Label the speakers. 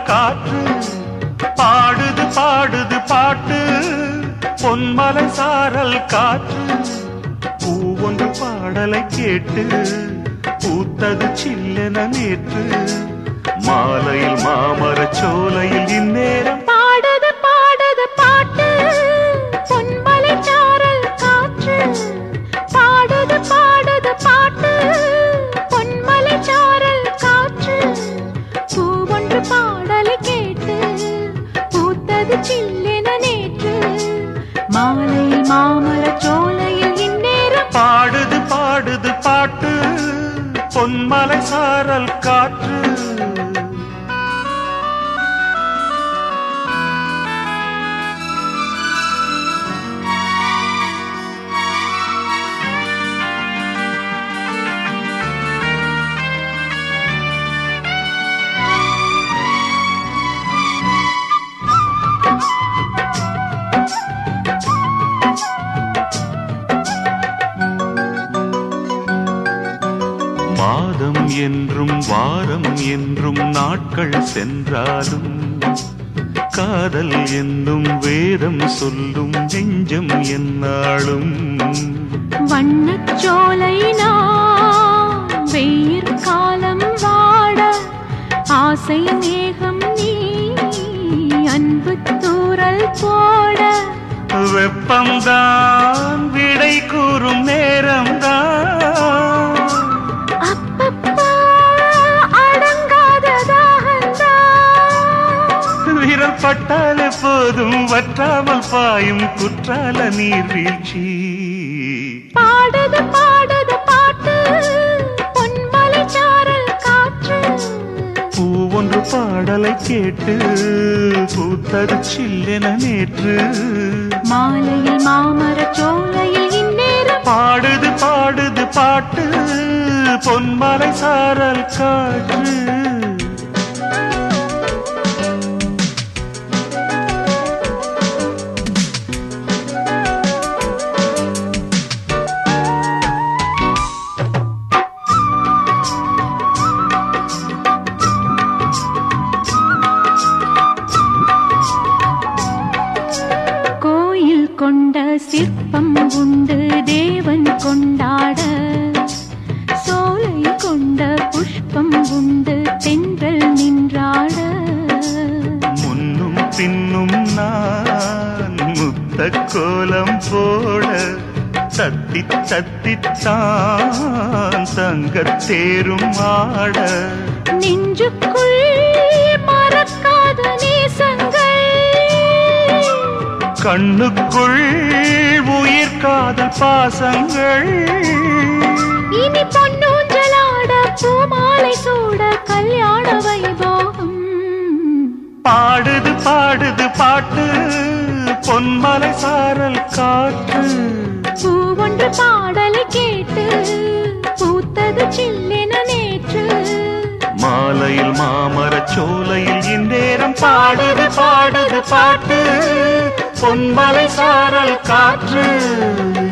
Speaker 1: காற்று பாடுது பாடுது பாட்டு பொன்மலை சாரல் காற்று பூவொன்று பாடலை கேட்டு பூத்தது சில்லென நேற்று மாலையில் மாமரச் சோலையில் இந்நேரம்
Speaker 2: பாடுது பாடுது பாட்டு பொன்மலை சாரல் காற்று பாடுது பாடுது பாட்டு பொன்மலை சாரல் காற்று பூவொன்று பாடலை கேட்டு பூத்தது சில்லென நேற்று மாலையில் மாமரச் சோலையில் இந்நேரம்
Speaker 1: பாடுது பாடுது பாட்டு பொன்மலை சாரல் காற்று மாதம் என்றும் வாரம் என்றும் நாட்கள் சென்றாலும் காதல் என்னும் வேதம் சொல்லும் நெஞ்சம் என்னாலும்
Speaker 2: வண்ணச்சோலை நாம் வெயிற் காலம் வாட ஆசை மேகம் நீ அன்பு தூரல் போட
Speaker 1: வெப்பம்தான் விடை கூறும் நேரம்தான்
Speaker 2: அப்பப்பா அடங்காத தாகந்தான்
Speaker 1: விரல் பட்டாலே போதும் வற்றாமல் பாயும் குற்றால நீர்வீழ்ச்சி
Speaker 2: பாடுது பாடுது பாட்டு பொன்மலை சாரல் காற்று
Speaker 1: பூ ஒன்று பாடலை கேட்டு பூத்தது சில்லென நேற்று
Speaker 2: மாலையில் மாமரச் சோலையில் இந்நேரம்
Speaker 1: பாடுது பாடுது பாட்டு பொன்மலை சாரல் காற்று
Speaker 2: கோயில் கொண்ட சிற்பம் உண்டு தேவன் கொண்டாட சோலை கொண்ட புஷ்பம் உண்டு தென்றல் நின்றாட
Speaker 1: முன்னும் பின்னும் நான் முத்த கோலம் போட தத்தி தத்தித்தான் தங்கத்தேரும் ஆட
Speaker 2: நெஞ்சுக்குள் மறக்காத நேசங்கள்
Speaker 1: கண்ணுக்குள் உயிர் காதல் பாசங்கள்
Speaker 2: இனி பொன்னூஞ்சலாட பூமாலை சூட கல்யாண வைபோகம்
Speaker 1: பாடுது பாடுது பாட்டு பொன்மலை சாரல் காற்று
Speaker 2: பூ ஒன்று பாடலை கேட்டு பூத்தது சில்லென நேற்று
Speaker 1: மாலையில் மாமரச் சோலையில் இந்நேரம் பாடுது பாடுது பாட்டு பொன்மலை சாரல் காற்று